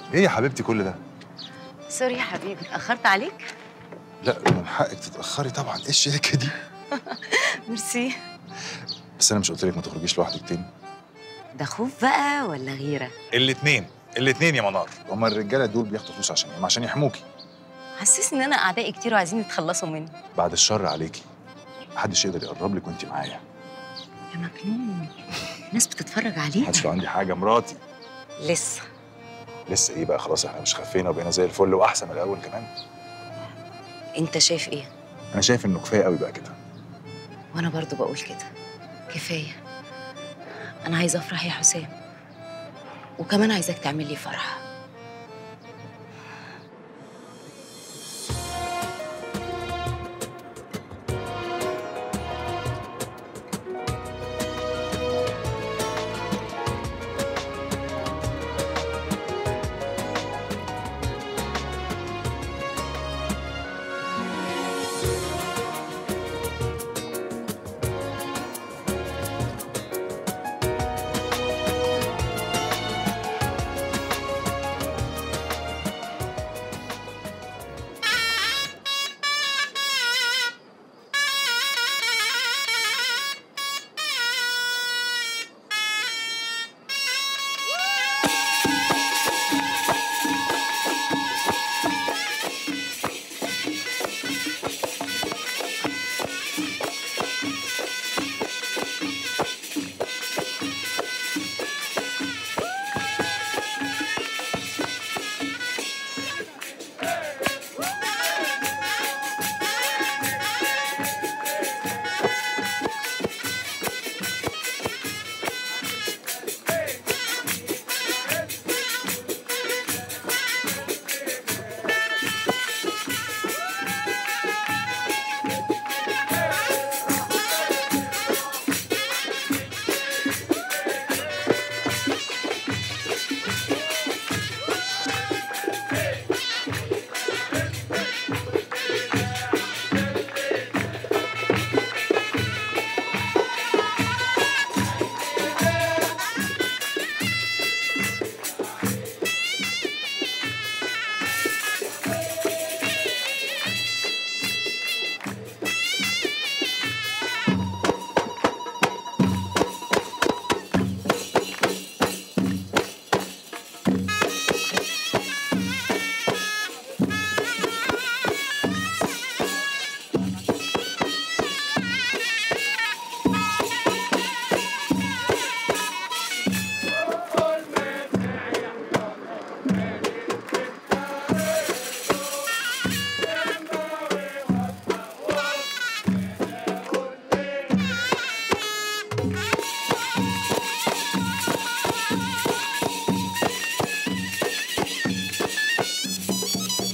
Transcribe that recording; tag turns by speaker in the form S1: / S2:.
S1: ايه يا حبيبتي كل ده
S2: سوري يا حبيبي اتأخرت عليك؟
S1: لا من حقك تتاخري طبعا ايه الشياكه دي
S2: ميرسي
S1: بس انا مش قلت لك ما تخرجيش لوحدك تاني
S2: ده خوف بقى ولا غيرة؟
S1: الاثنين الاثنين يا منار هما الرجاله دول بياخدوا فلوس عشان ايه عشان يحموكي
S2: حسسني ان انا اعدائي كتير وعايزين يتخلصوا مني
S1: بعد الشر عليكي محدش يقدر يقرب لك وانت معايا
S2: يا مجنون الناس بتتفرج علينا
S1: محدش له عندي حاجه مراتي
S2: لسه
S1: لسه ايه بقى خلاص احنا مش خفينا وبقينا زي الفل واحسن من الاول كمان
S2: انت شايف ايه؟
S1: انا شايف انه كفايه قوي بقى كده
S2: وانا برضو بقول كده كفايه انا عايزه افرح يا حسام وكمان عايزاك تعمل لي فرحه